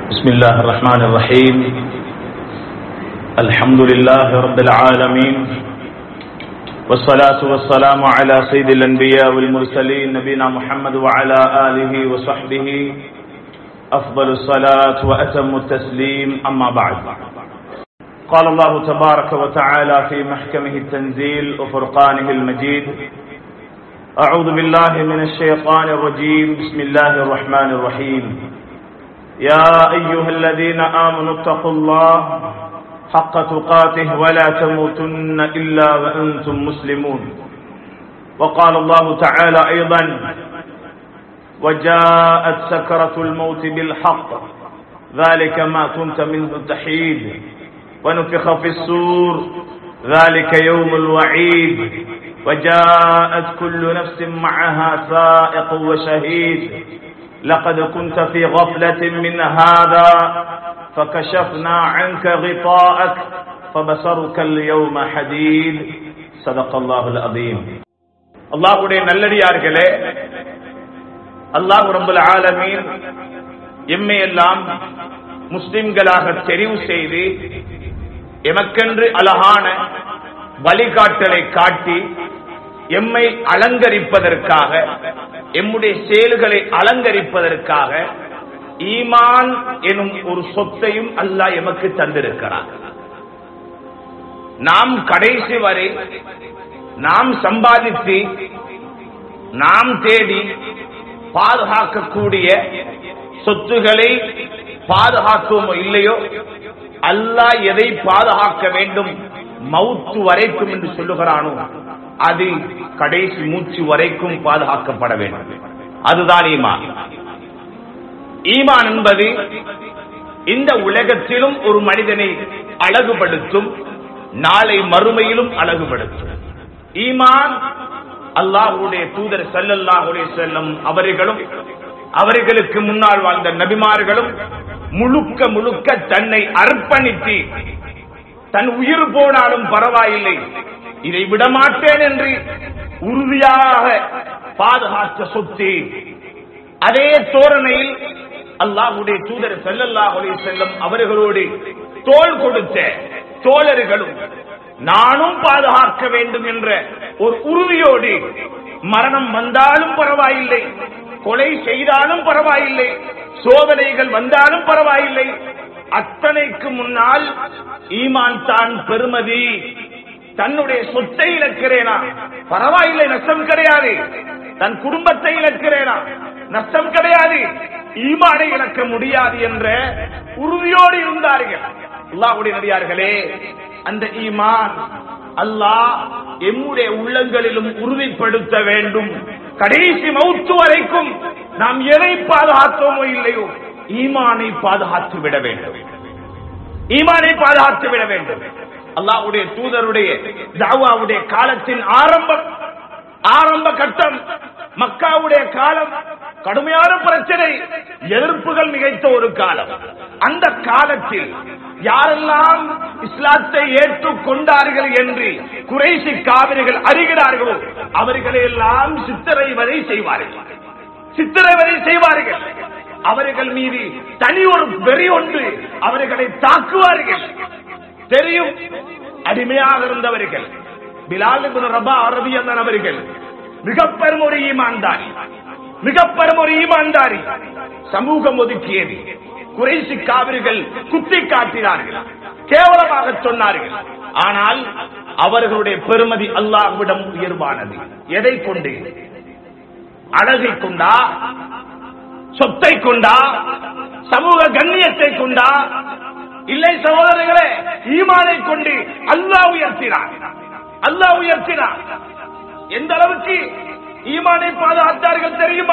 بسم الله الرحمن الرحيم الحمد لله رب العالمين والصلاة والسلام على سيد الأنبياء والمرسلين نبينا محمد وعلى آله وصحبه أفضل الصلاة وأتم التسليم أما بعد قال الله تبارك وتعالى في محكمه التنزيل وفرقانه المجيد أعوذ بالله من الشيطان الرجيم بسم الله الرحمن الرحيم يا أيها الذين آمنوا اتقوا الله حق تقاته ولا تموتن إلا وأنتم مسلمون وقال الله تعالى أيضا وجاءت سكرة الموت بالحق ذلك ما كنت منه تحيد ونفخ في السور ذلك يوم الوعيد وجاءت كل نفس معها سائق وشهيد لقد كنت في غفلة من هذا فكشفنا عنك غطاءك فبصرك اليوم حديد صدق الله العظيم அல்லாஹ்வுடைய நல்லடியார்களே அல்லாஹ் ரபுல் ஆலமீன் எம்மை எல்லாம் முஸ்லிம்களாக தெரிவு செய்து எமக்கென்று அழகான வழிகாட்டலை காட்டி எம்மை அலங்கரிப்பதற்காக எம்முடைய செயல்களை அலங்கரிப்பதற்காக ஈமான் எனும் ஒரு சொத்தையும் அல்லாஹ் எமக்கு தந்திருக்கிறார் நாம் கடைசி வரை நாம் சம்பாதித்து நாம் தேடி பாதுகாக்கக்கூடிய சொத்துகளை பாதுகாக்குவோமோ இல்லையோ அல்லாஹ் எதை பாதுகாக்க வேண்டும் மவுத்து வரைக்கும் என்று சொல்லுகிறானோ அது கடைசி மூச்சு வரைக்கும் பாதுகாக்கப்பட வேண்டும் அதுதான் ஈமான் ஈமான் என்பது இந்த உலகத்திலும் ஒரு மனிதனை அழகுபடுத்தும் நாளை மறுமையிலும் அழகுபடுத்தும் ஈமான் அல்லாஹுடைய தூதர் சல்லல்லாஹுடைய செல்லம் அவர்களும் அவர்களுக்கு முன்னால் வாழ்ந்த நபிமார்களும் முழுக்க முழுக்க தன்னை அர்ப்பணித்து தன் உயிர் போனாலும் பரவாயில்லை இதை விடமாட்டேன் என்று உறுதியாக பாதுகாத்த சொத்து அதே தோரணையில் அல்லாஹுடைய தூதர் செல்லல்லாஹுடைய செல்லும் அவர்களோடு தோல் கொடுத்த தோழர்களும் நானும் பாதுகாக்க வேண்டும் என்ற ஒரு உறுதியோடு மரணம் வந்தாலும் பரவாயில்லை கொலை செய்தாலும் பரவாயில்லை சோதனைகள் வந்தாலும் பரவாயில்லை அத்தனைக்கு முன்னால் ஈமான் தான் பெருமதி தன்னுடைய சொத்தை இழக்கிறேனா பரவாயில்லை நஷ்டம் கிடையாது தன் குடும்பத்தை இழக்கிறேனா நஷ்டம் கிடையாது ஈமானை இழக்க முடியாது என்ற உறுதியோடு இருந்தார்கள் அல்லாஹுடைய நடிகார்களே அந்த ஈமான் அல்லாஹ் எம்முடைய உள்ளங்களிலும் உறுதிப்படுத்த வேண்டும் கடைசி மௌத்து வரைக்கும் நாம் எதை பாதுகாத்தோமோ இல்லையோ ஈமானை பாதுகாத்து விட வேண்டும் ஈமானை பாதுகாத்து விட வேண்டும் அல்லாஹ்வுடைய தூதருடைய தாவாவுடைய காலத்தின் ஆரம்பம் ஆரம்ப கட்டம் மக்காவுடைய காலம் கடுமையான பிரச்சனை எதிர்ப்புகள் மிகைத்த ஒரு காலம் அந்த காலத்தில் யாரெல்லாம் இஸ்லாத்தை ஏற்றுக் கொண்டார்கள் என்று குறைசி காவிரிகள் அறிகிறார்களோ அவர்களை எல்லாம் சித்திரைவதை செய்வார்கள் சித்திரைவதை செய்வார்கள் அவர்கள் மீது தனி ஒரு வெறி ஒன்று அவர்களை தாக்குவார்கள் தெரியும் அடிமையாக இருந்தவர்கள் பிலால் ரபா அரபி அவர்கள் மிக பெரும் ஒரு ஈமான்தாரி மிக பெரும் ஒரு ஈமான்தாரி சமூகம் ஒதுக்கியது குறைசி காவிரிகள் குத்தி காட்டினார்கள் கேவலமாக சொன்னார்கள் ஆனால் அவர்களுடைய பெருமதி அல்லாஹ்விடம் உயர்வானது எதை கொண்டு அழகை கொண்டா சொத்தை கொண்டா சமூக கண்ணியத்தை கொண்டா இல்லை சகோதரர்களே ஈமானை கொண்டு அல்லாஹ் உயர்த்தினார் அல்லாஹ் உயர்த்தினார் எந்த அளவுக்கு ஈமானை பாதுகாத்தார்கள் தெரியுமா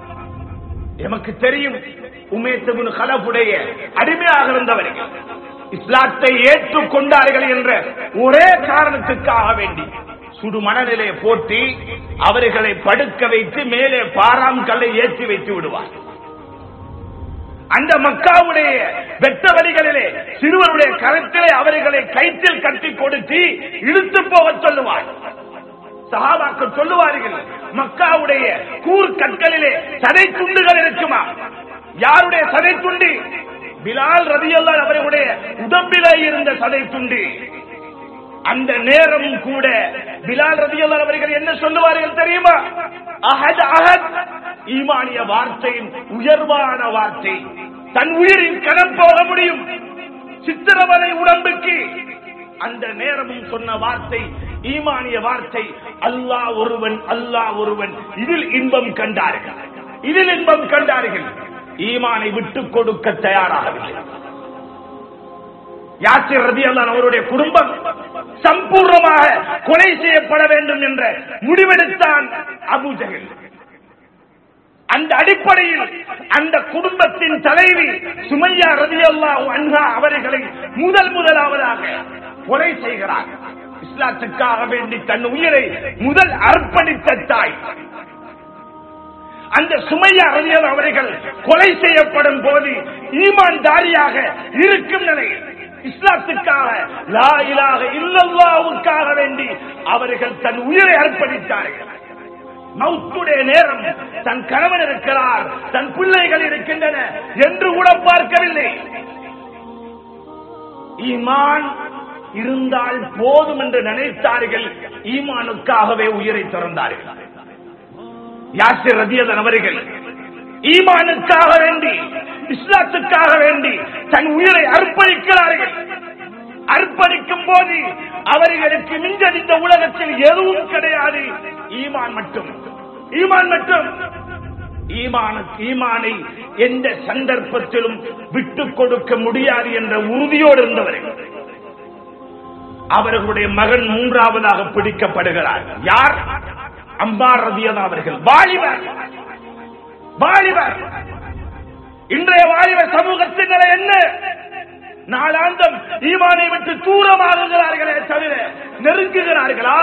எமக்கு தெரியும் உமேசபின் கலப்புடைய அடிமையாக இருந்தவர்கள் இஸ்லாத்தை ஏற்றுக் கொண்டார்கள் என்ற ஒரே காரணத்துக்காக வேண்டி சுடு மனநிலையை போட்டி அவர்களை படுக்க வைத்து மேலே பாராம் கல்லை ஏற்றி வைத்து விடுவார் அந்த மக்காவுடைய வெட்ட வழிகளிலே சிறுவருடைய கரத்திலே அவர்களை கைத்தில் கட்டி கொடுத்து இழுத்து போக சொல்லுவார் சஹாபாக்கள் சொல்லுவார்கள் மக்காவுடைய கூர் கற்களிலே சதை துண்டுகள் இருக்குமா யாருடைய சதை துண்டு பிலால் ரதியல்லாஹு அவர்களுடைய உடம்பிலே இருந்த சதை துண்டு அந்த நேரமும் கூட பிலால் ரதியல்லாஹு அவர்கள் என்ன சொல்லுவார்கள் தெரியுமா அஹத் அஹத் ஈமானிய வார்த்தையின் உயர்வான வார்த்தை தன் உயிரின் கணம் போக முடியும் சித்திரவதை உடம்புக்கு அந்த நேரமும் சொன்ன வார்த்தை ஈமானிய வார்த்தை அல்லாஹ் ஒருவன் அல்லாஹ் ஒருவன் இதில் இன்பம் கண்டார்கள் இதில் இன்பம் கண்டார்கள் ஈமானை விட்டுக் கொடுக்க தயாராகவில்லை யாசிர் ரதி அவருடைய குடும்பம் சம்பூர்ணமாக கொலை செய்யப்பட வேண்டும் என்ற முடிவெடுத்தான் அபூஜகல் அந்த அடிப்படையில் அந்த குடும்பத்தின் தலைவி சுமையா ரதியல்லாஹு அன்ஹா அவர்களை முதல் முதலாவதாக கொலை செய்கிறார் இஸ்லாத்துக்காக வேண்டி தன் உயிரை முதல் அர்ப்பணித்த தாய் அந்த சுமையா ரதியல் அவர்கள் கொலை செய்யப்படும் போது ஈமான்தாரியாக இருக்கும் நிலையில் இஸ்லாத்துக்காக லா இலாக இல்லல்லாவுக்காக வேண்டி அவர்கள் தன் உயிரை அர்ப்பணித்தார்கள் மவுத்துடைய நேரம் தன் கணவன் இருக்கிறார் தன் பிள்ளைகள் இருக்கின்றன என்று கூட பார்க்கவில்லை ஈமான் இருந்தால் போதும் என்று நினைத்தார்கள் ஈமானுக்காகவே உயிரை திறந்தார்கள் யாசிர் ரதியதன் அவர்கள் ஈமானுக்காக வேண்டி இஸ்லாத்துக்காக வேண்டி தன் உயிரை அர்ப்பணிக்கிறார்கள் அர்ப்பணிக்கும் போது அவர்களுக்கு மிஞ்ச இந்த உலகத்தில் எதுவும் கிடையாது ஈமான் மட்டும் ஈமான் மட்டும் ஈமானுக்கு ஈமானை எந்த சந்தர்ப்பத்திலும் விட்டுக் கொடுக்க முடியாது என்ற உறுதியோடு இருந்தவர்கள் அவர்களுடைய மகன் மூன்றாவதாக பிடிக்கப்படுகிறார் யார் அம்பார் ரதியதா அவர்கள் வாலிபர் வாலிபர் இன்றைய வாலிபர் சமூகத்தின் நிலை என்ன நாளாந்தம் ஈமானை விட்டு தூரமாகுகிறார்களே தவிர நெருங்குகிறார்களா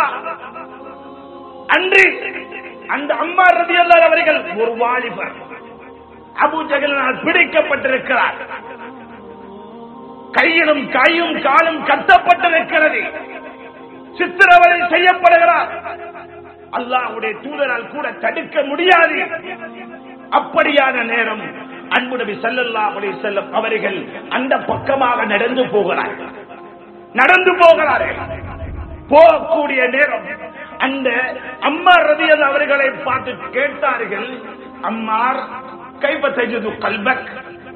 அன்றி அந்த அம்மா ரதியல்லார் அவர்கள் ஒரு வாலிபர் அபு ஜகலினால் பிடிக்கப்பட்டிருக்கிறார் கையிலும் கையும் காலும் கட்டப்பட்டிருக்கிறது சித்திரவதை செய்யப்படுகிறார் அல்லாஹ்வுடைய தூதரால் கூட தடுக்க முடியாது அப்படியான நேரம் அன்பு நபி ஸல்லல்லாஹு அலைஹி வஸல்லம் அவர்கள் அந்த பக்கமாக நடந்து போகிறார்கள் நடந்து போகிறார்கள் போகக்கூடிய நேரம் அந்த அம்மார் ரதியல் அவர்களை பார்த்து கேட்டார்கள் அம்மார் கைப தஜுது கல்பக்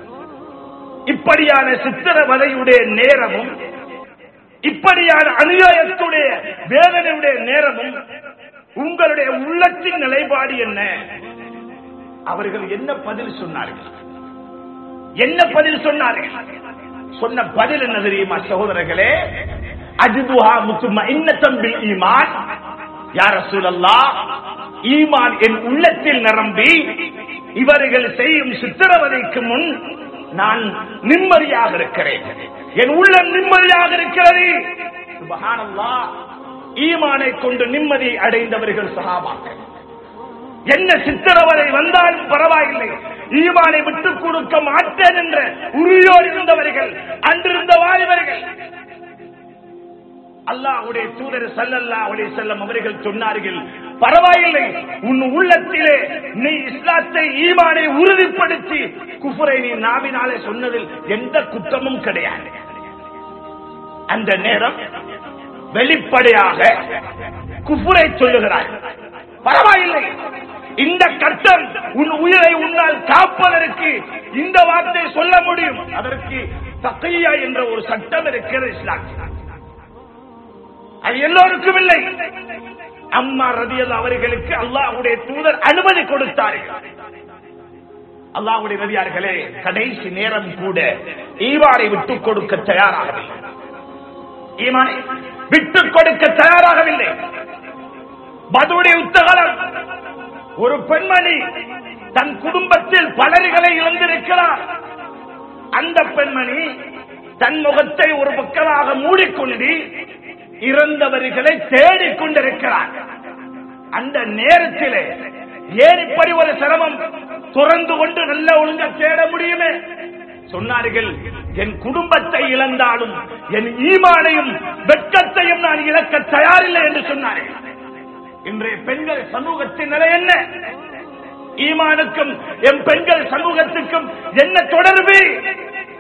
இப்படியான சித்திரவதையுடைய நேரமும் இப்படியான அநியாயத்துடைய வேதனையுடைய நேரமும் உங்களுடைய உள்ளத்தின் நிலைப்பாடு என்ன அவர்கள் என்ன பதில் சொன்னார்கள் என்ன பதில் சொன்னார்கள் சொன்ன பதில் என்ன தெரியுமா சகோதரர்களே அஜிதுஹா முத்தும இன்னத்தம் பில் ஈமான் யார் ரசூலல்லா ஈமான் என் உள்ளத்தில் நிரம்பி இவர்கள் செய்யும் சித்திரவதைக்கு முன் நான் நிம்மதியாக இருக்கிறேன் என் உள்ளம் நிம்மதியாக இருக்கிறது சுபஹானல்லாஹ் ஈமானை கொண்டு நிம்மதி அடைந்தவர்கள் சஹாபாக்கள் என்ன சித்திரவதை வந்தாலும் பரவாயில்லை ஈமானை விட்டுக் கொடுக்க மாட்டேன் என்ற உறுதியோடு இருந்தவர்கள் அன்றிருந்த வாலிபர்கள் அல்லாஹ்வுடைய தூதர் ஸல்லல்லாஹு அலைஹி வஸல்லம் அவர்கள் சொன்னார்கள் பரவாயில்லை உன் உள்ளத்திலே நீ இஸ்லாத்தை ஈமானை உறுதிப்படுத்தி குஃபரை நீ நாவினாலே சொன்னதில் எந்த குற்றமும் கிடையாது அந்த நேரம் வெளிப்படையாக குஃபுரை சொல்லுகிறார் பரவாயில்லை இந்த கட்டம் உன் உயிரை உன்னால் காப்பதற்கு இந்த வார்த்தை சொல்ல முடியும் அதற்கு தக்கையா என்ற ஒரு சட்டம் இருக்கிறது இஸ்லாம் அது எல்லோருக்கும் இல்லை அம்மா ரதியல் அவர்களுக்கு அல்லாஹ்வுடைய தூதர் அனுமதி கொடுத்தார்கள் அல்லாஹ்வுடைய ரதியார்களே கடைசி நேரம் கூட ஈவாரை விட்டுக் கொடுக்க தயாராகவில்லை ஈமானை விட்டுக் கொடுக்க தயாராகவில்லை பதுவுடைய உத்தகலம் ஒரு பெண்மணி தன் குடும்பத்தில் பலர்களை இழந்திருக்கிறார் அந்த பெண்மணி தன் முகத்தை ஒரு பக்கமாக மூடிக்கொண்டு இறந்தவர்களை தேடிக் கொண்டிருக்கிறார் அந்த நேரத்திலே ஏன் இப்படி ஒரு சிரமம் துறந்து கொண்டு நல்ல ஒழுங்க தேட முடியுமே சொன்னார்கள் என் குடும்பத்தை இழந்தாலும் என் ஈமானையும் வெட்கத்தையும் நான் இழக்க தயாரில்லை என்று சொன்னார்கள் இன்றைய பெண்கள் சமூகத்தின் நிலை என்ன ஈமானுக்கும் என் பெண்கள் சமூகத்துக்கும் என்ன தொடர்பு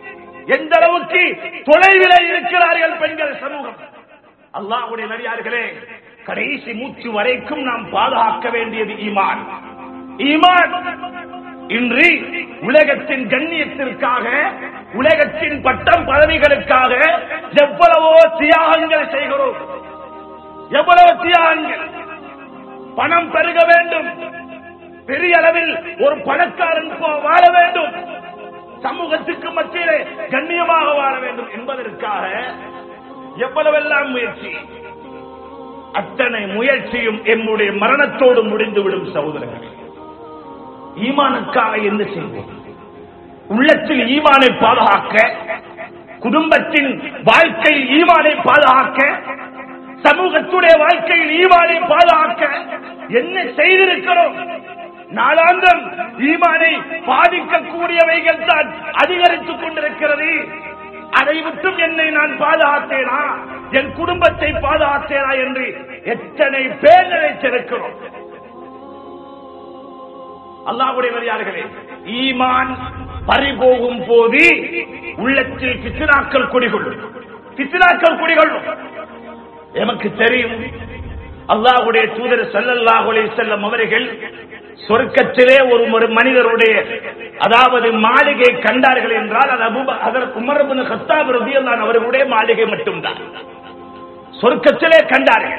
எந்த அளவுக்கு தொலைவில் இருக்கிறார்கள் பெண்கள் சமூகம் அல்லாஹ்வுடைய நடிகார்களே கடைசி மூச்சு வரைக்கும் நாம் பாதுகாக்க வேண்டியது ஈமான் ஈமான் இன்று உலகத்தின் கண்ணியத்திற்காக உலகத்தின் பட்டம் பதவிகளுக்காக எவ்வளவோ தியாகங்கள் செய்கிறோம் எவ்வளவு தியாகங்கள் பணம் பெருக வேண்டும் பெரிய அளவில் ஒரு பணக்காரன் போ- வாழ வேண்டும் சமூகத்துக்கு மத்தியிலே கண்ணியமாக வாழ வேண்டும் என்பதற்காக எவ்வளவெல்லாம் முயற்சி அத்தனை முயற்சியும் என்னுடைய மரணத்தோடு முடிந்துவிடும் சகோதரர்களே ஈமானுக்காக என்ன செய்வோம் உள்ளத்தில் ஈமானை பாதுகாக்க குடும்பத்தின் வாழ்க்கையில் ஈமானை பாதுகாக்க சமூகத்துடைய வாழ்க்கையில் ஈமானை பாதுகாக்க என்ன செய்திருக்கிறோம் நாளாந்தம் ஈமானை பாதிக்கக்கூடியவைகள் தான் அதிகரித்துக் கொண்டிருக்கிறது அதை விட்டும் என்னை நான் பாதுகாத்தேனா என் குடும்பத்தை பாதுகாத்தேனா என்று எத்தனை பேர் நினைத்திருக்கிறோம் அல்லாஹ்வுடைய மரியாதைகளே ஈமான் பறிபோகும் போது உள்ளத்தில் பித்னாக்கள் குடிகொள்ளும் பித்னாக்கள் குடிகொள்ளும் எமக்கு தெரியும் அல்லாஹ்வுடைய தூதர் ஸல்லல்லாஹு அலைஹி வஸல்லம் அவர்கள் சொர்க்கத்திலே ஒரு ஒரு மனிதருடைய அதாவது மாளிகை கண்டார்கள் என்றால் அது அபூ அதற்கு உமர் இப்னு கத்தாப் ரலியல்லாஹு அன்ஹு அவர்களுடைய மாளிகை மட்டும்தான் சொர்க்கத்திலே கண்டார்கள்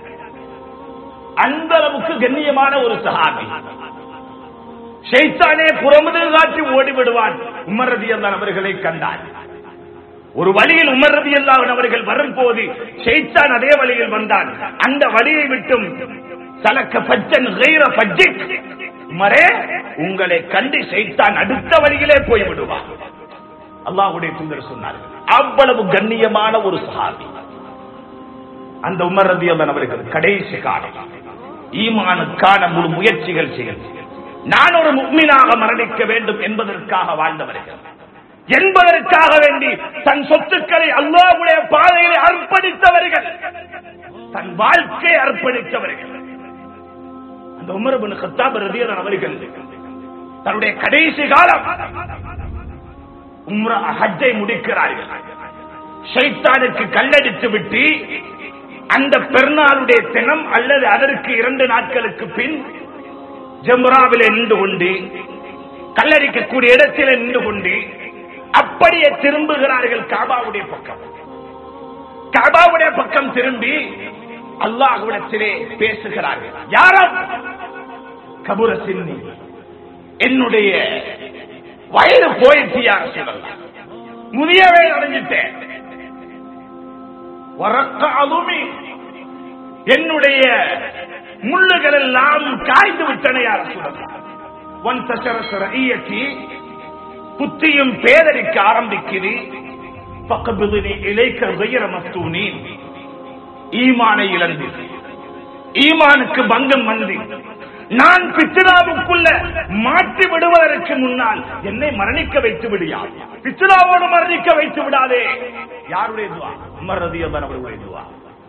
அந்த அளவுக்கு கண்ணியமான ஒரு சஹாபி ஷைத்தானே புறமுதல் காட்டி ஓடிவிடுவான் உமர் ரதியல்லான் அவர்களை கண்டான் ஒரு வழியில் உமர் ரதியல்லான் அவர்கள் வரும்போது ஷைத்தான் அதே வழியில் வந்தான் அந்த வழியை விட்டும் சலக்க பச்சன் கைர பஜ்ஜிக் உமரே உங்களை கண்டு ஷைத்தான் அடுத்த வழியிலே போய் விடுவான் அல்லாஹ்வுடைய தூதர் சொன்னார்கள் அவ்வளவு கண்ணியமான ஒரு சஹாபி அந்த உமர் ரதியல்லான் அவர்கள் கடைசி காலம் ஈமானுக்கான முழு முயற்சிகள் செய்கிறது நான் ஒரு முக்மீனாக மரணிக்க வேண்டும் என்பதற்காக வாழ்ந்தவர்கள் என்பதற்காக வேண்டி தன் சொத்துக்களை அல்லாஹ்வுடைய பாதையிலே அர்ப்பணித்தவர்கள் தன் வாழ்க்கையை அர்ப்பணித்தவர்கள் அந்த உமர் பின் கத்தாப் ரதியல்லாஹு அவர்கள் தன்னுடைய கடைசி காலம் உம்ரா ஹஜ்ஜை முடிக்கிறார்கள் ஷைத்தானுக்கு கல்லடித்து விட்டு அந்த பெருநாளுடைய தினம் அல்லது அதற்கு இரண்டு நாட்களுக்கு பின் ஜம்ராவிலே நின்று கொண்டு கல்லடிக்கக்கூடிய இடத்திலே நின்று கொண்டு அப்படியே திரும்புகிறார்கள் காபாவுடைய பக்கம் காபாவுடைய பக்கம் திரும்பி அல்லாஹ்விடத்திலே பேசுகிறார்கள் யாரும் கபுர சின்னி என்னுடைய வயது போயிடுச்சு யார் சொல்லலாம் முதியவே அடைஞ்சிட்டேன் வரக்க அலுமி என்னுடைய முள்ளுகள் எல்லாம் காய்ந்து விட்டன யார் சொல்லலாம் ஒன் தசரசர ஈயத்தி புத்தியும் பேதரிக்க ஆரம்பிக்குது பக்கபிதுனி இலைக்க வைர மஸ்தூனி ஈமானை இழந்து ஈமானுக்கு பங்கம் வந்து நான் பித்ராவுக்குள்ள மாற்றி விடுவதற்கு முன்னால் என்னை மரணிக்க வைத்து விடியா பித்ராவோடு மரணிக்க வைத்து விடாதே யாருடைய துவா மறதியவன் அவர்களுடைய துவா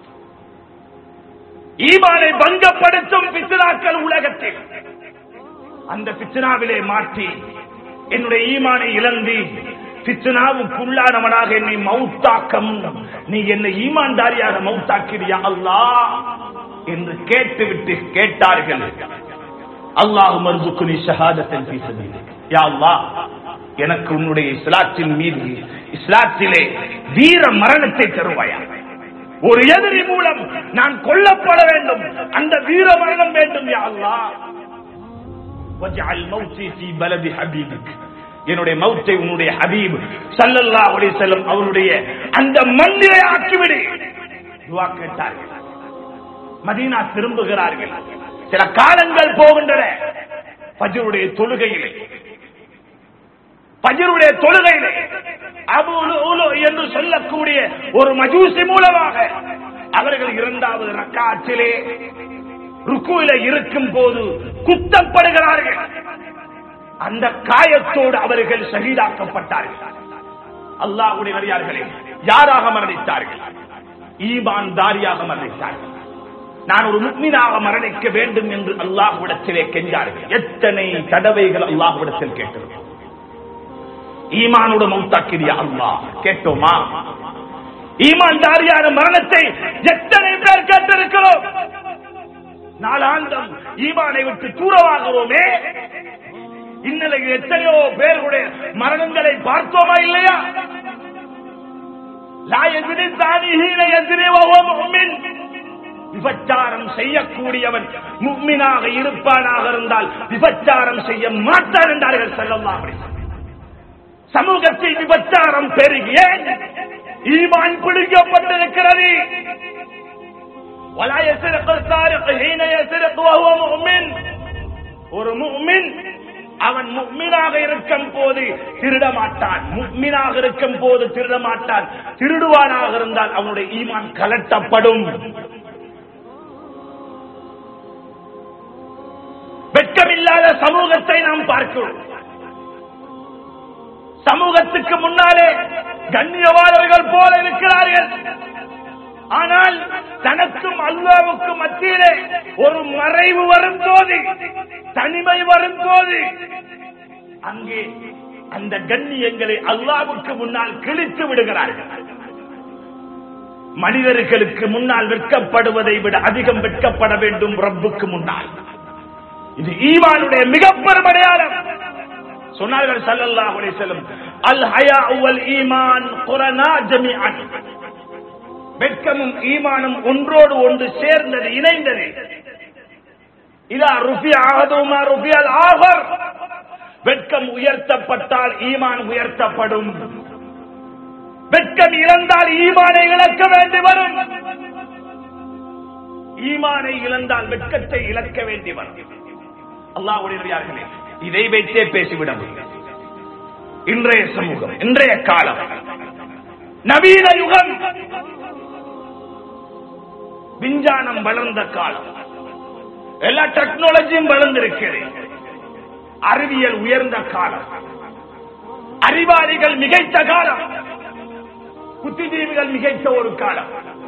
ஈமானை பங்கப்படுத்தும் பித்ராக்கள் உலகத்தில் அந்த பித்னாவிலே மாற்றி என்னுடைய ஈமானை இழந்து பித்னாவுக்குள்ளானவனாக என்னை மௌத்தாக்கம் நீ என்னை ஈமான்தாரியாக மௌத்தாக்கிறியா அல்லாஹ் என்று கேட்டுவிட்டு கேட்டார்கள் அல்லாஹ் மர்துக்குனி ஷஹாதத்தன் பீசபீலிக் யா அல்லாஹ் எனக்கு உன்னுடைய இஸ்லாத்தின் மீது இஸ்லாத்திலே வீர மரணத்தை தருவாயா ஒரு எதிரி மூலம் நான் கொல்லப்பட வேண்டும் அந்த வீர மரணம் வேண்டும் யா அல்லாஹ் வஜ்அல் மௌத்தி ஃபீ பலதி ஹபீபிக் என்னுடைய மௌத்தை உன்னுடைய ஹபீப் ஸல்லல்லாஹு அலைஹி வஸல்லம் அவருடைய அந்த மண்ணிலே ஆக்கிவிடு துஆ கேட்டார்கள் மதீனா திரும்புகிறார்கள் சில காலங்கள் போகின்றன பஜருடைய தொழுகையிலே பஜருடைய தொழுகையிலே அபு லுலு என்று சொல்லக்கூடிய ஒரு மஜூசி மூலமாக அவர்கள் இரண்டாவது ரக்காற்றிலே ருக்குவில இருக்கும் போது குத்தப்படுகிறார்கள் அந்த காயத்தோடு அவர்கள் ஷஹீதாக்கப்பட்டார்கள் அல்லாஹ்வுடைய வரியார்களே யாராக மரணித்தார்கள் ஈமான் தாரியாக மரணித்தார்கள் நான் ஒரு முக்மீனாக மரணிக்க வேண்டும் என்று அல்லாஹ்விடத்திலே கெஞ்சார்கள் எத்தனை தடவைகள் அல்லாஹ்விடத்தில் கேட்டிருக்கிறோம் ஈமானோட மௌத்தாக்கிறியா அல்லாஹ் கேட்டோமா ஈமான்தாரியான மரணத்தை எத்தனை பேர் கேட்டிருக்கிறோம் நாளாந்தம் ஈமானை விட்டு தூரமாகிறோமே இந்நிலையில் எத்தனையோ பேருடைய மரணங்களை பார்த்தோமா இல்லையா லா எதிரி தானிஹீன எதிரி முஃமின் விபச்சாரம் செய்யக்கூடியவன் முக்மினாக இருப்பானாக இருந்தால் விபச்சாரம் செய்ய மாட்டான் என்றார்கள் செல்லலாம் சமூகத்தில் விபச்சாரம் பெருகிய ஈமான் பிடிக்கப்பட்டிருக்கிறது ولا يسرق السارق حين يسرق وهو مؤمن ஒரு முஃமின் அவன் முக்மினாக இருக்கும் போது திருட மாட்டான் முக்மினாக இருக்கும் போது திருட மாட்டான் திருடுவானாக இருந்தால் அவனுடைய ஈமான் கலட்டப்படும் வெட்கமில்லாத சமூகத்தை நாம் பார்க்கிறோம் சமூகத்துக்கு முன்னாலே கண்ணியவாளர்கள் போல இருக்கிறார்கள் ஆனால் தனக்கும் அல்லாவுக்கும் மத்தியிலே ஒரு மறைவு வரும்போது தனிமை வரும்போது அங்கே அந்த கண்ணியங்களை அல்லாவுக்கு முன்னால் கிழித்து விடுகிறார்கள் மனிதர்களுக்கு முன்னால் வெட்கப்படுவதை விட அதிகம் வெட்கப்பட வேண்டும் ரப்புக்கு முன்னால் இது ஈமானுடைய மிக பெரும் அடையாளம் சொன்னார்கள் ஸல்லல்லாஹு அலைஹி வஸல்லம் அல் ஹயா வல் ஈமான் குரனா ஜமீஅன் வெட்கமும் ஈமானும் ஒன்றோடு ஒன்று சேர்ந்தது இணைந்தது இதா ருஃபி ஆகதுமா ருஃபியல் ஆகர் வெட்கம் உயர்த்தப்பட்டால் ஈமான் உயர்த்தப்படும் வெட்கம் இழந்தால் ஈமானை இழக்க வேண்டி வரும் ஈமானை இழந்தால் வெட்கத்தை இழக்க வேண்டி வரும் அல்லாஹ்வுடையார்களே இதை வைத்தே பேசிவிட முடியும் இன்றைய சமூகம் இன்றைய காலம் நவீன யுகம் விஞ்ஞானம் வளர்ந்த காலம் எல்லா டெக்னாலஜியும் வளர்ந்திருக்கிறது அறிவியல் உயர்ந்த காலம் அறிவாளிகள் மிகைத்த காலம் புத்திஜீவிகள் மிகைத்த ஒரு காலம்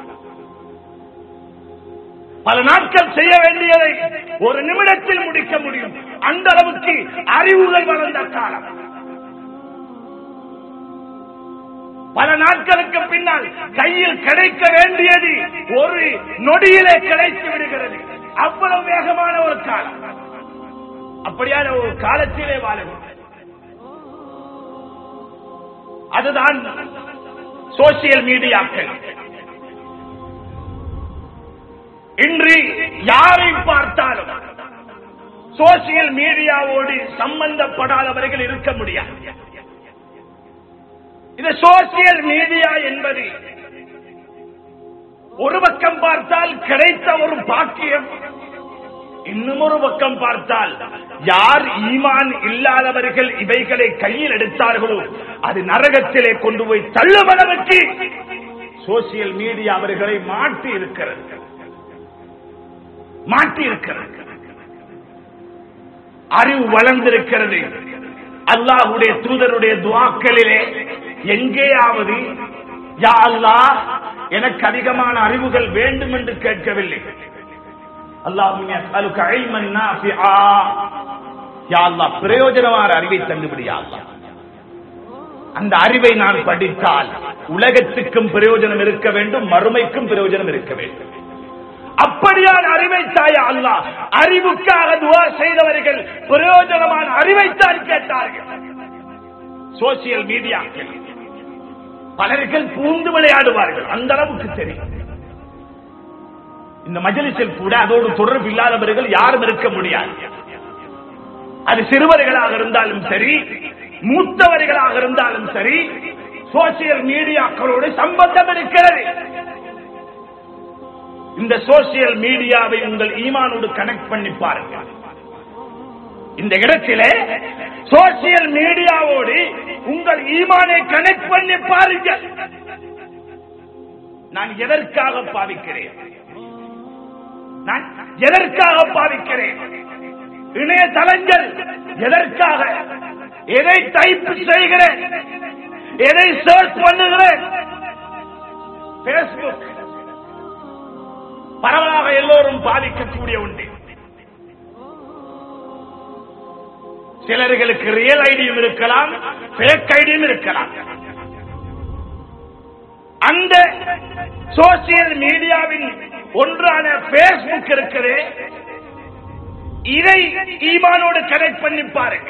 பல நாட்கள் செய்ய வேண்டியதை ஒரு நிமிடத்தில் முடிக்க முடியும் அந்த அளவுக்கு அறிவுகள் வளர்ந்த காலம் பல நாட்களுக்கு பின்னால் கையில் கிடைக்க வேண்டியது ஒரு நொடியிலே கிடைத்து விடுகிறது அவ்வளவு வேகமான ஒரு காலம் அப்படியான ஒரு காலத்திலே வாழும் அதுதான் சோசியல் மீடியாக்கள் இன்று யாரை பார்த்தாலும் சோசியல் மீடியாவோடு சம்பந்தப்படாதவர்கள் இருக்க முடியாது இது சோசியல் மீடியா என்பது ஒரு பக்கம் பார்த்தால் கிடைத்த ஒரு பாக்கியம் இன்னும் ஒரு பக்கம் பார்த்தால் யார் ஈமான் இல்லாதவர்கள் இவைகளை கையில் எடுத்தார்களோ அது நரகத்திலே கொண்டு போய் தள்ளும் அளவுக்கு சோசியல் மீடியா அவர்களை மாற்றி இருக்கிறது மாற்றி இருக்கிறது அறிவு வளர்ந்திருக்கிறது அல்லாஹுடைய தூதருடைய துவாக்களிலே எங்கேயாவது யா அல்லாஹ் எனக்கு அதிகமான அறிவுகள் வேண்டும் என்று கேட்கவில்லை அல்லாஹ் பிரயோஜனமான அறிவை தந்துவிடியா அல்லாஹ் அந்த அறிவை நான் படித்தால் உலகத்துக்கும் பிரயோஜனம் இருக்க வேண்டும் மறுமைக்கும் பிரயோஜனம் இருக்க வேண்டும் அப்படியான அறிவை தாயா அல்லாஹ் அறிவுக்காக துவா செய்தவர்கள் பிரயோஜனமான அறிவைத்தான் கேட்டார்கள் சோசியல் மீடியாக்கள் பலர்கள் பூந்து விளையாடுவார்கள் அந்த அளவுக்கு தெரியும் இந்த மஜலிசில் கூட அதோடு தொடர்பு இல்லாதவர்கள் யாரும் இருக்க முடியாது அது சிறுவர்களாக இருந்தாலும் சரி மூத்தவர்களாக இருந்தாலும் சரி சோசியல் மீடியாக்களோடு சம்பந்தம் இருக்கிறது இந்த சோசியல் மீடியாவை உங்கள் ஈமானோடு கனெக்ட் பண்ணி பாருங்க இந்த இடத்திலே சோசியல் மீடியாவோடு உங்கள் ஈமானை கனெக்ட் பண்ணி பாருங்க நான் எதற்காக பாவிக்கிறேன் நான் எதற்காக பாவிக்கிறேன் இணையதளங்கள் எதற்காக எதை டைப் செய்கிறேன் எதை சர்ச் பண்ணுகிறேன் பேஸ்புக் பரவலாக எல்லோரும் பாதிக்கக்கூடிய ஒன்று சிலர்களுக்கு ரியல் ஐடியும் இருக்கலாம் fake ஐடியும் இருக்கலாம் அந்த சோசியல் மீடியாவின் ஒன்றான பேஸ்புக் இருக்கிறது இதை ஈமானோடு கனெக்ட் பண்ணி பாருங்க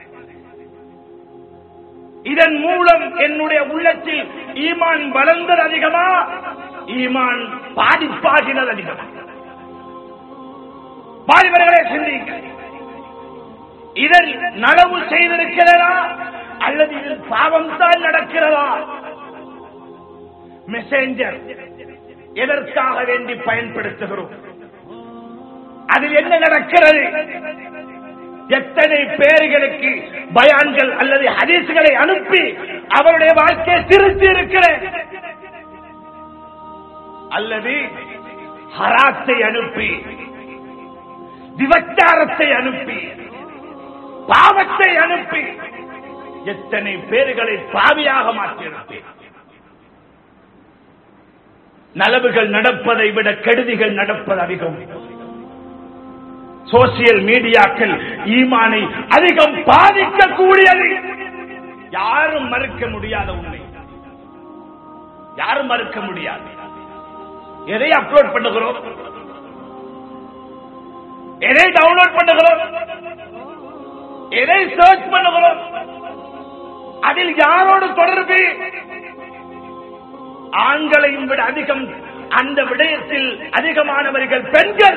இதன் மூலம் என்னுடைய உள்ளத்தில் ஈமான் வளர்ந்தது அதிகமா ஈமான் பாதிப்பாகினது அதிகமா வாலிபர்களே சிந்தியுங்கள் இதில் நலவு செய்திருக்கிறதா அல்லது இதில் பாவம் தான் நடக்கிறதா மெசேஞ்சர் எதற்காக வேண்டி பயன்படுத்துகிறோம் அதில் என்ன நடக்கிறது எத்தனை பேர்களுக்கு பயான்கள் அல்லது ஹதீஸ்களை அனுப்பி அவருடைய வாழ்க்கையை திருத்தி இருக்கிறேன் அல்லது ஹராத்தை அனுப்பி விபச்சாரத்தை அனுப்பி பாவத்தை அனுப்பி எத்தனை பேர்களை பாவியாக மாற்றியிருப்பேன் நலவுகள் நடப்பதை விட கெடுதிகள் நடப்பது அதிகம் சோசியல் மீடியாக்கள் ஈமானை அதிகம் பாதிக்கக்கூடியது யாரும் மறுக்க முடியாத உண்மை யாரும் மறுக்க முடியாது எதை அப்லோட் பண்ணுகிறோம் எதை டவுன்லோட் பண்ணுகிறோம் எதை சர்ச் பண்ணுகிறோம் அதில் யாரோடு தொடர்பு ஆண்களையும் விட அதிகம் அந்த விடயத்தில் அதிகமானவர்கள் பெண்கள்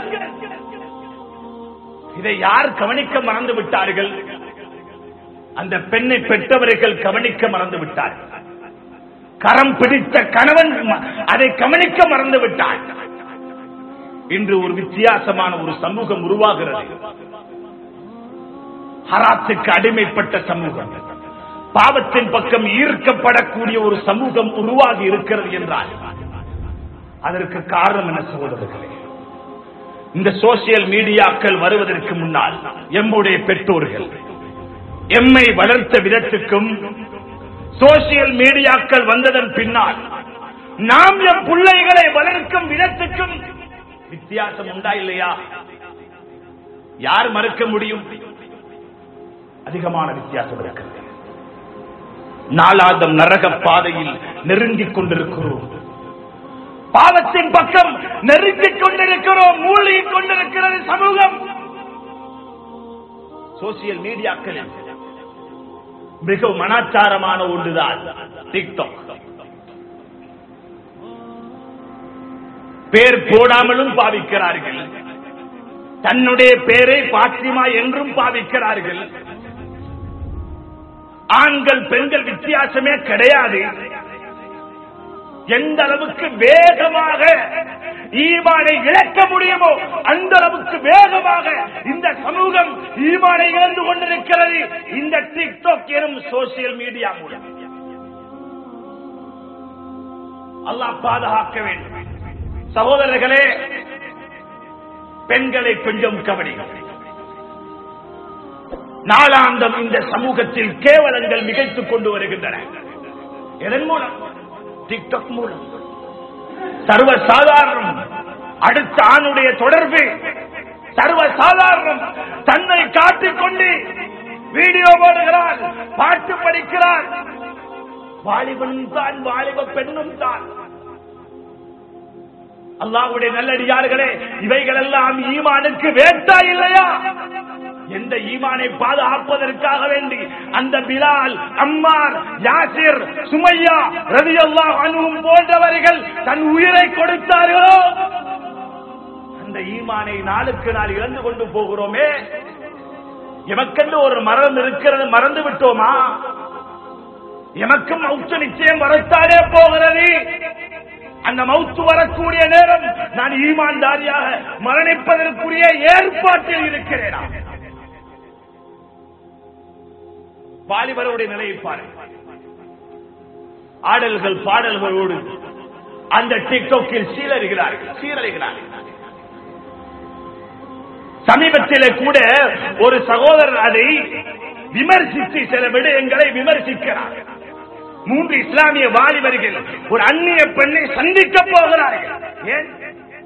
இதை யார் கவனிக்க மறந்து விட்டார்கள் அந்த பெண்ணை பெற்றவர்கள் கவனிக்க மறந்து விட்டார்கள் கரம் பிடித்த கணவன் ம- அதை கவனிக்க மறந்து விட்டார் இன்று ஒரு வித்தியாசமான ஒரு சமூகம் உருவாகிறது ஹராத்துக்கு அடிமைப்பட்ட சமூகம் பாவத்தின் பக்கம் ஈர்க்கப்படக்கூடிய ஒரு சமூகம் உருவாகி இருக்கிறது என்றால் அதற்கு காரணம் என்ன சகோதரர்களே இந்த சோசியல் மீடியாக்கள் வருவதற்கு முன்னால் எம்முடைய பெற்றோர்கள் எம்மை வளர்த்த விதத்துக்கும் சோசியல் மீடியாக்கள் வந்ததன் பின்னால் நாம் எம் பிள்ளைகளை வளர்க்கும் விதத்துக்கும் வித்தியாசம் உண்டா இல்லையா யார் மறுக்க முடியும் அதிகமான வித்தியாசம் இருக்கிறது நாளாதம் நரக பாதையில் நெருங்கிக் கொண்டிருக்கிறோம் பாவத்தின் பக்கம் நெருங்கிக் கொண்டிருக்கிறோம் மூழ்கிக் கொண்டிருக்கிறது சமூகம் சோசியல் மீடியாக்களில் மிகவும் மனாச்சாரமான ஒன்றுதான் டிக்டாக் பேர் போடாமலும் பாவிக்கிறார்கள் தன்னுடைய பேரை பாத்திமா என்றும் பாவிக்கிறார்கள் ஆண்கள் பெண்கள் வித்தியாசமே கிடையாது எந்த அளவுக்கு வேகமாக ஈமானை இழக்க முடியுமோ அந்த அளவுக்கு வேகமாக இந்த சமூகம் ஈமானை இழந்து கொண்டிருக்கிறது இந்த டிக்டாக் எனும் சோசியல் மீடியா மூலம் அல்லாஹ் பாதுகாக்க வேண்டும் சகோதரர்களே பெண்களை கொஞ்சம் கவனியும் நாளாந்தம் இந்த சமூகத்தில் கேவலங்கள் மிகைத்துக் கொண்டு வருகின்றன எதன் மூலம் டிக்டாக் மூலம் சர்வ சாதாரணம் அடுத்த ஆணுடைய தொடர்பு சர்வ சாதாரணம் தன்னை காட்டிக்கொண்டு வீடியோ போடுகிறார் பாட்டு படிக்கிறார் வாலிபன் தான் வாலிப பெண்ணும் தான் அல்லாஹ்வுடைய நல்லடியார்களே இவைகள் எல்லாம் ஈமானுக்கு வேட்டா இல்லையா எந்த ஈமானை பாதுகாப்பதற்காக வேண்டி அந்த பிலால் அம்மார் யாசிர் சுமையா ரவி அல்லாஹ் அனுவும் போன்றவர்கள் தன் உயிரை கொடுத்தார்களோ அந்த ஈமானை நாளுக்கு நாள் இழந்து கொண்டு போகிறோமே எமக்கென்று ஒரு மரம் இருக்கிறது மறந்து விட்டோமா எமக்கும் மௌத்து நிச்சயம் வரத்தானே போகிறது அந்த மௌத்து வரக்கூடிய நேரம் நான் ஈமான்தாரியாக மரணிப்பதற்குரிய ஏற்பாட்டில் இருக்கிறேனா வாலிபருடைய நிலையை பாருங்கள் ஆடல்கள் பாடல்களோடு அந்த டிக்டாக்கில் சீரறிகிறார்கள் சீரழிகிறார்கள் சமீபத்திலே கூட ஒரு சகோதரர் அதை விமர்சித்து சில விடயங்களை விமர்சிக்கிறார் மூன்று இஸ்லாமிய வாலிபர்கள் ஒரு அந்நிய பெண்ணை சந்திக்க போகிறார்கள் ஏன்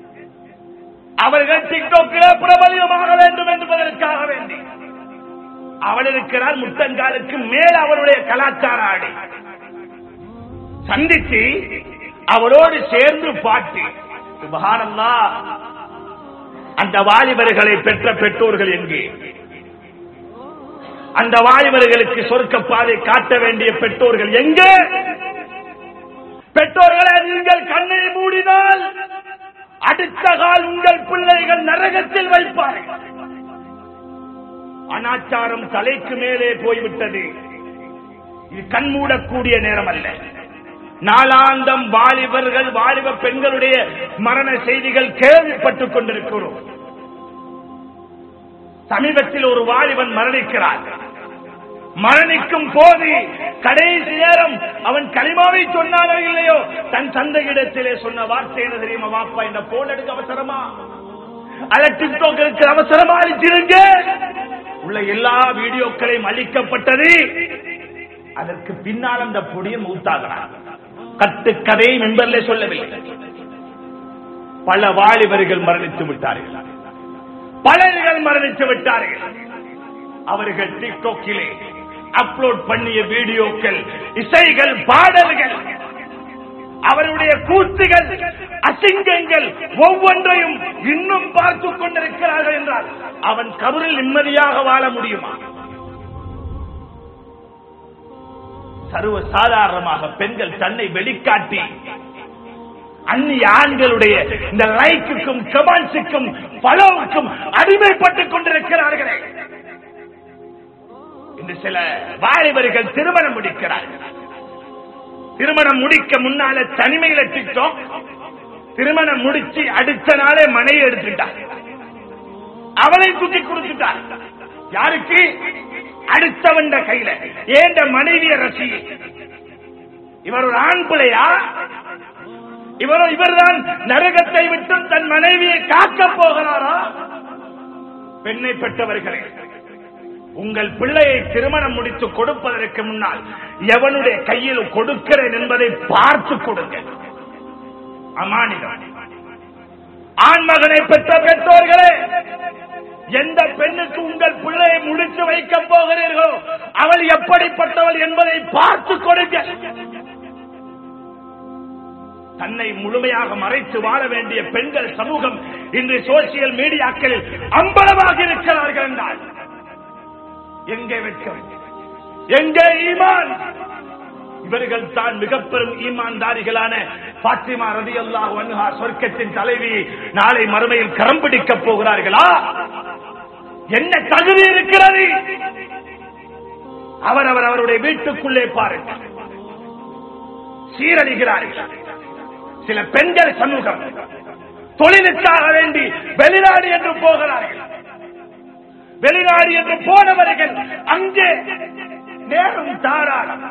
அவர்கள் டிக்டாக்கில் பிரபலியமாக வேண்டும் என்பதற்காக வேண்டி அவள் இருக்கிறார் முட்டங்காலுக்கு மேல் அவருடைய கலாச்சார ஆடை சந்தித்து அவரோடு சேர்ந்து பாட்டு சுபஹானல்லா அந்த வாலிபர்களை பெற்ற பெற்றோர்கள் எங்கே அந்த வாலிபர்களுக்கு சொர்க்க பாதை காட்ட வேண்டிய பெற்றோர்கள் எங்கே பெற்றோர்களை நீங்கள் கண்ணை மூடினால் அடுத்த கால் உங்கள் பிள்ளைகள் நரகத்தில் வைப்பார்கள் அனாச்சாரம் தலைக்கு மேலே போய்விட்டது இது கண்மூடக்கூடிய நேரம் அல்ல நாளாந்தம் வாலிபர்கள் வாலிப பெண்களுடைய மரண செய்திகள் கேள்விப்பட்டுக் கொண்டிருக்கிறோம் சமீபத்தில் ஒரு வாலிபன் மரணிக்கிறார் மரணிக்கும் போது கடைசி நேரம் அவன் களிமாவை சொன்னானோ இல்லையோ தன் தந்தையிடத்திலே சொன்ன வார்த்தை என்ன தெரியுமா வாப்பா இந்த போன் எடுக்க அவசரமா அல்ல டிக்டாக்கு அவசரமா அழிச்சிருங்க உள்ள எல்லா வீடியோக்களையும் அளிக்கப்பட்டது அதற்கு பின்னால் அந்த பொடியை மூத்தாகிறார் கட்டுக்கதை மெம்பர்ல சொல்லவில்லை பல வாலிபர்கள் மரணித்து விட்டார்கள் பலர்கள் மரணித்து விட்டார்கள் அவர்கள் டிக்டாக்கிலே அப்லோட் பண்ணிய வீடியோக்கள் இசைகள் பாடல்கள் அவருடைய கூத்துகள் அசிங்கங்கள் ஒவ்வொன்றையும் இன்னும் பார்த்துக் கொண்டிருக்கிறார்கள் என்றால் அவன் கபரில் நிம்மதியாக வாழ முடியுமா சர்வ சாதாரணமாக பெண்கள் தன்னை வெளிக்காட்டி அந்நிய ஆண்களுடைய இந்த லைக்குக்கும் கமெண்ட்ஸுக்கும் பலவுக்கும் அடிமைப்பட்டுக் கொண்டிருக்கிறார்களே இன்று சில வாலிபர்கள் திருமணம் முடிக்கிறார்கள் திருமணம் முடிக்க முன்னால தனிமையில திட்டம் திருமணம் முடிச்சு அடுத்த நாளே மனைவி எடுத்துட்டார் அவளை தூக்கி கொடுத்துட்டார் யாருக்கு அடுத்தவன் கையில ஏண்ட மனைவிய ரசி இவர் ஒரு ஆண் பிள்ளையா இவரோ இவர்தான் நரகத்தை விட்டு தன் மனைவியை காக்க போகிறாரா பெண்ணை பெற்றவர்களே உங்கள் பிள்ளையை திருமணம் முடித்து கொடுப்பதற்கு முன்னால் எவனுடைய கையில் கொடுக்கிறேன் என்பதை பார்த்து கொடுங்க அமானிதம் ஆண்மகனை பெற்ற பெற்றோர்களே எந்த பெண்ணுக்கு உங்கள் பிள்ளையை முடித்து வைக்கப் போகிறீர்களோ அவள் எப்படிப்பட்டவள் என்பதை பார்த்து கொடுங்க தன்னை முழுமையாக மறைத்து வாழ வேண்டிய பெண்கள் சமூகம் இன்று சோசியல் மீடியாக்களில் அம்பலமாக இருக்கிறார்கள் என்றால் எங்கே வெட்கம் எங்கே ஈமான் இவர்கள் தான் மிக பெரும் ஈமான்தாரிகளான பாத்திமா ரதி அல்லாஹ் வன்ஹா சொர்க்கத்தின் தலைவி நாளை மறுமையில் கரம் பிடிக்கப் போகிறார்களா என்ன தகுதி இருக்கிறது அவர் அவர் அவருடைய வீட்டுக்குள்ளே பாருங்கள் சீரழிகிறார்கள் சில பெண்கள் சமூகம் தொழிலுக்காக வேண்டி வெளிநாடு என்று போகிறார்கள் வெளிநாடு என்று போனவர்கள் அங்கே நேரம் தாராளம்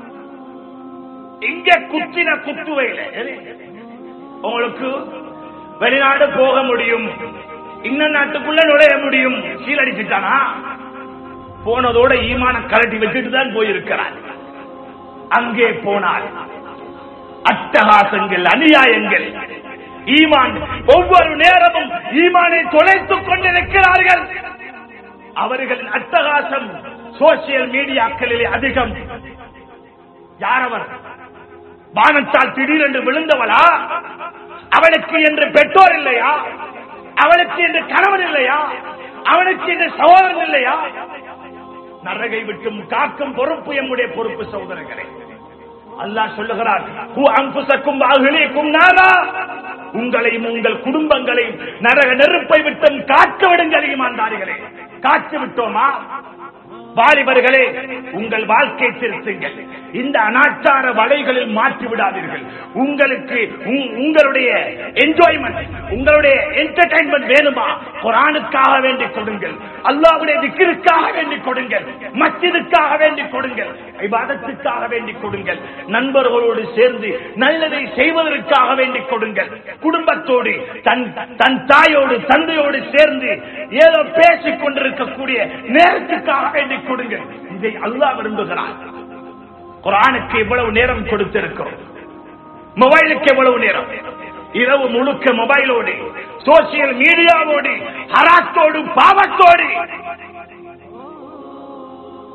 இங்க குத்தின குத்துவையில உங்களுக்கு வெளிநாடு போக முடியும் இன்னும் நாட்டுக்குள்ள நுழைய முடியும் சீலடிச்சுட்டானா போனதோட ஈமான கலட்டி வச்சுட்டு தான் போயிருக்கிறார் அங்கே போனால் அட்டகாசங்கள் அநியாயங்கள் ஈமான் ஒவ்வொரு நேரமும் ஈமானை தொலைத்துக் கொண்டிருக்கிறார்கள் அவர்களின் அட்டகாசம் சோசியல் மீடியாக்களிலே அதிகம் யாரவர் வானத்தால் திடீரென்று விழுந்தவளா அவளுக்கு என்று பெற்றோர் இல்லையா அவளுக்கு என்று கணவன் இல்லையா அவனுக்கு என்று சகோதரன் இல்லையா நரகை விட்டும் காக்கும் பொறுப்பு எம்முடைய பொறுப்பு சகோதரர்களே அல்லாஹ் சொல்லுகிறார் "ஹு அன்ஃபுசக்கும் வஅஹ்லீக்கும் நாரா உங்களையும் உங்கள் குடும்பங்களையும் நரக நெருப்பை விட்டும் காக்க விடுங்கள் ஈமான்தாரிகளே காத்து விட்டோமா வாலிபர்களே உங்கள் வாழ்க்கை திருத்துங்கள் இந்த அனாச்சார வலைகளில் மாற்றி விடாதீர்கள் உங்களுக்கு உங்- உங்களுடைய என்ஜாய்மெண்ட் உங்களுடைய என்டர்டைன்மெண்ட் வேணுமா குரானுக்காக வேண்டி கொடுங்கள் அல்லாஹ்வுடைய திக்கிற்காக வேண்டி கொடுங்கள் மஸ்ஜிதுக்காக வேண்டி கொடுங்கள் இபாதத்துக்காக வேண்டி கொடுங்கள் நண்பர்களோடு சேர்ந்து நல்லதை செய்வதற்காக வேண்டி கொடுங்கள் குடும்பத்தோடு தன் தன் தாயோடு தந்தையோடு சேர்ந்து ஏதோ பேசிக் கொண்டிருக்கக்கூடிய நேரத்துக்காக வேண்டி கொடுங்கள் இதை அல்லாஹ் விரும்புகிறார் குரானுக்கு இவ்வளவு நேரம் கொடுத்திருக்கிறோம் மொபைலுக்கு எவ்வளவு நேரம் இரவு முழுக்க மொபைலோடு சோசியல் மீடியாவோடு ஹராத்தோடு பாவத்தோடு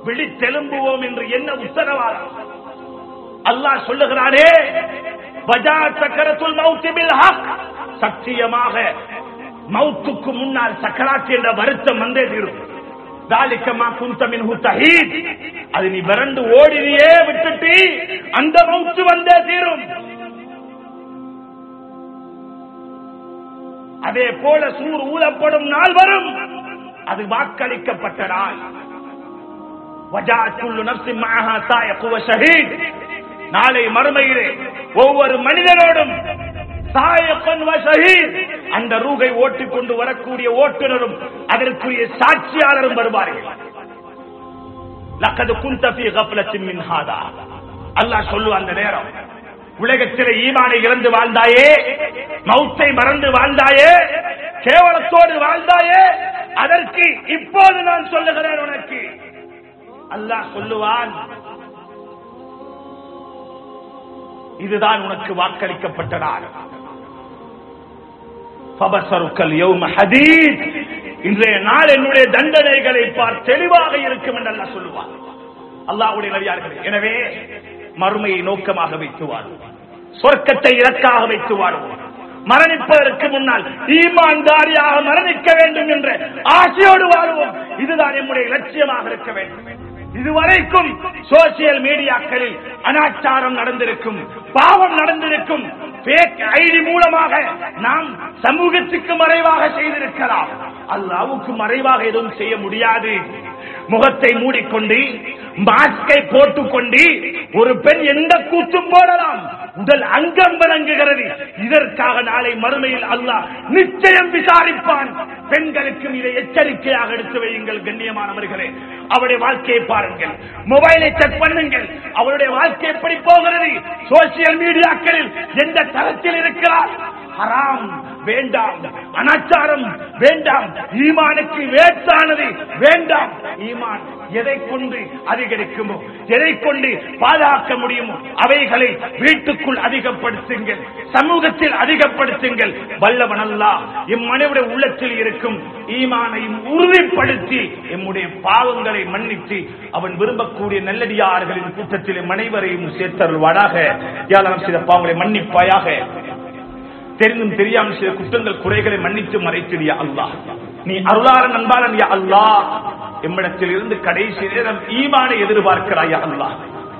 விழித்தெலும்புவோம் என்று என்ன உத்தரவாதம் அல்லாஹ் சொல்லுகிறானே வஜா சக்கரத்துல் மௌத்தி பில் ஹக் சத்தியமாக மௌத்துக்கு முன்னால் சக்கராத் என்ற வருத்தம் வந்தே தீரும் தாலிக்கமா குந்தமின் தஹீத் அது நீ விரண்டு ஓடினியே விட்டுட்டு அந்த மௌத்து வந்தே தீரும் அதே போல சூர் ஊதப்படும் நாள் வரும் அது வாக்களிக்கப்பட்ட நாள் வஜாத்துள்ளு நப்சி மஹா சாயக்குவ ஷஹீத் நாளை மறுமையிலே ஒவ்வொரு மனிதனோடும் சாயப்பன் வ ஷஹீத் அந்த ரூகை ஓட்டிக் கொண்டு வரக்கூடிய ஓட்டுநரும் அதற்குரிய சாட்சியாளரும் வருவார்கள் லக்கது குந்தபி கப்லத்தின் மின் ஹாதா அல்லாஹ் சொல்லு அந்த நேரம் உலகத்திலே ஈமானை இழந்து வாழ்ந்தாயே மௌத்தை மறந்து வாழ்ந்தாயே கேவலத்தோடு வாழ்ந்தாயே அதற்கு இப்போது நான் சொல்லுகிறேன் உனக்கு அல்லாஹ் சொல்லுவான் இதுதான் உனக்கு வாக்களிக்கப்பட்ட நாள் ஃபபஸருக்கல் யௌம ஹதீத் இன்றைய நாள் என்னுடைய தண்டனைகளை பார் தெளிவாக இருக்கும் என்று அல்லாஹ் சொல்லுவார் அல்லாஹ்வுடைய நபியார்களே எனவே மறுமையை நோக்கமாக வைத்து வாழும் சொர்க்கத்தை இலக்காக வைத்து வாழும் மரணிப்பதற்கு முன்னால் ஈமான்தாரியாக மரணிக்க வேண்டும் என்ற ஆசையோடு வாழ்வோம் இதுதான் நம்முடைய லட்சியமாக இருக்க வேண்டும் இதுவரைக்கும் சோசியல் மீடியாக்களில் அனாச்சாரம் நடந்திருக்கும் பாவம் நடந்திருக்கும் பேக் ஐடி மூலமாக நாம் சமூகத்துக்கு மறைவாக செய்திருக்கலாம் அல்லாவுக்கு மறைவாக எதுவும் செய்ய முடியாது முகத்தை மூடிக்கொண்டு மாஸ்கை போட்டுக்கொண்டு ஒரு பெண் எந்த கூத்தும் போடலாம் உடல் அங்கம் வழங்குகிறது இதற்காக நாளை மறுமையில் அல்லாஹ் நிச்சயம் விசாரிப்பான் பெண்களுக்கும் இதை எச்சரிக்கையாக எடுத்து வையுங்கள் கண்ணியமானவர்களே அவருடைய வாழ்க்கையை பாருங்கள் மொபைலை செக் பண்ணுங்கள் அவருடைய வாழ்க்கை எப்படி போகிறது சோசியல் மீடியாக்களில் எந்த தரத்தில் இருக்கிறார் ஹராம் வேண்டாம் அனாச்சாரம் வேண்டாம் ஈமானுக்கு வேட்டானது வேண்டாம் ஈமான் எதை கொண்டு அதிகரிக்குமோ எதை கொண்டு பாதுகாக்க முடியுமோ அவைகளை வீட்டுக்குள் அதிகப்படுத்துங்கள் சமூகத்தில் அதிகப்படுத்துங்கள் வல்லவன் அல்லா இம்மனிவுடைய உள்ளத்தில் இருக்கும் ஈமானையும் உறுதிப்படுத்தி எம்முடைய பாவங்களை மன்னித்து அவன் விரும்பக்கூடிய நல்லடியார்களின் கூட்டத்தில் மனைவரையும் சேர்த்தருள்வாடாக யாரும் சில பாவங்களை மன்னிப்பாயாக தெரிந்தும் தெரியாமல் சில குற்றங்கள் குறைகளை மன்னித்து மறைத்திடியா அல்லாஹ் நீ அருளார நண்பாளன் யா அல்லாஹ் எம்மிடத்தில் இருந்து கடைசி நேரம் ஈமானை எதிர்பார்க்கிறாயா அல்லாஹ்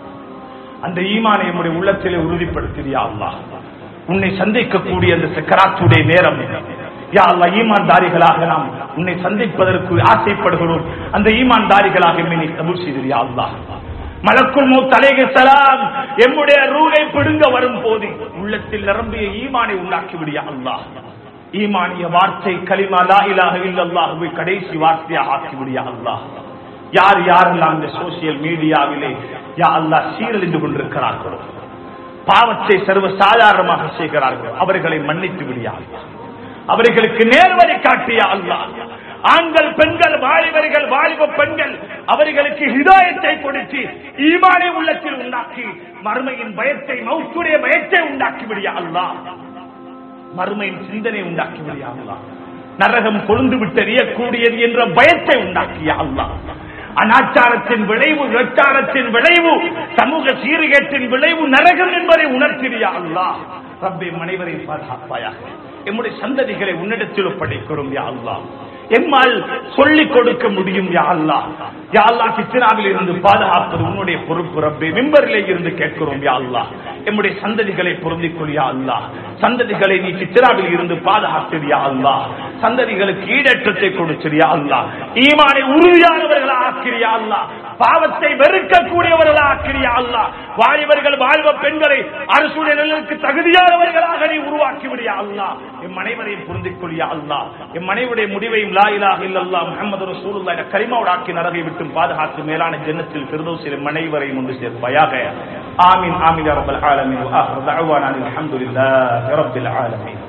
அந்த ஈமானை நம்முடைய உள்ளத்திலே உறுதிப்படுத்தியா அல்லாஹ் உன்னை சந்திக்கக்கூடிய அந்த சக்கராத்துடைய நேரம் யா அல்லாஹ் ஈமான்தாரிகளாக நாம் உன்னை சந்திப்பதற்கு ஆசைப்படுகிறோம் அந்த ஈமான்தாரிகளாக என்னை நீ கபூல் செய்தியா அல்லாஹ் மலக்குள் மூத் அலைஹிஸ்ஸலாம் எம்முடைய ரூகை பிடுங்க வரும் போது உள்ளத்தில் நிரம்பிய ஈமானை உண்டாக்கி விடியா அல்லாஹ் ஈமானிய வார்த்தை கலிமா லா இலாஹ இல்லல்லாஹுவை கடைசி வார்த்தையாக ஆக்கி விடியா அல்லாஹ் யார் யாரெல்லாம் இந்த சோசியல் மீடியாவிலே யா அல்லாஹ் சீரழிந்து கொண்டிருக்கிறார்களோ பாவத்தை சர்வ சாதாரணமாக செய்கிறார்கள் அவர்களை மன்னித்து விடியா அல்லாஹ் அவர்களுக்கு நேர்வழி காட்டியா அல்லாஹ் ஆண்கள் பெண்கள் வாலிபர்கள் வாலிப பெண்கள் அவர்களுக்கு ஹிதாயத்தை கொடுத்து ஈமானை உள்ளத்தில் உண்டாக்கி மறுமையின் பயத்தை மௌத்துடைய பயத்தை உண்டாக்கி விடியா அல்லாஹ் மறுமையின் சிந்தனை உண்டாக்கி விடியா அல்லாஹ் நரகம் கொழுந்து விட்டறியக்கூடியது என்ற பயத்தை உண்டாக்கிய அல்லாஹ் அனாச்சாரத்தின் விளைவு வெட்டாரத்தின் விளைவு சமூக சீர்கேட்டின் விளைவு நரகம் என்பதை உணர்த்தியா அல்லாஹ் ரப்பே மனைவரை பாதுகாப்பாயாக எம்முடைய சந்ததிகளை உன்னிடத்தில் ஒப்படைக்கிறோம் யா அல்லாஹ் எம்மால் சொல்லிக் கொடுக்க முடியும் யா அல்லாஹ் யா அல்லாஹ் கித்னாவில் இருந்து பாதுகாப்பது உன்னுடைய பொறுப்பு ரப்பே மிம்பரிலே இருந்து கேட்கிறோம் யா அல்லாஹ் எம்முடைய சந்ததிகளை பொருந்திக் கொள் யா அல்லாஹ் சந்ததிகளை நீ கித்னாவில் இருந்து பாதுகாத்து யா அல்லாஹ் சந்ததிகளுக்கு ஈடேற்றத்தை கொடுத்தியா அல்லாஹ் ஈமானை உறுதியானவர்களா ஆக்கிறியா அல்லாஹ் பாவத்தை வெறுக்கக்கூடியவர்களா ஆக்கிறியா அல்லாஹ் வாலிபர்கள் வாழ்வ பெண்களை அரசுடைய நிலைக்கு தகுதியானவர்களாக நீ உருவாக்கி விடியா அல்லாஹ் எம் அனைவரையும் புரிந்துக் கொள்ளியா அல்லாஹ் எம் அனைவருடைய முடிவையும் லா இலாஹ இல்லல்லாஹ் முஹம்மது ரசூலுல்லாஹ் என்ற கலிமாவோடு ஆக்கி நரகை விட்டும் பாதுகாத்து மேலான ஜன்னத்தில் ஃபிர்தௌஸில் எம் அனைவரையும் ஒன்று சேர்ப்பாயாக ஆமீன் ஆமீன் யா ரப்பல் ஆலமீன் வ ஆஹிரு தஅவானா அல்ஹம்துலில்லாஹி ரப்பில் ஆலமீன்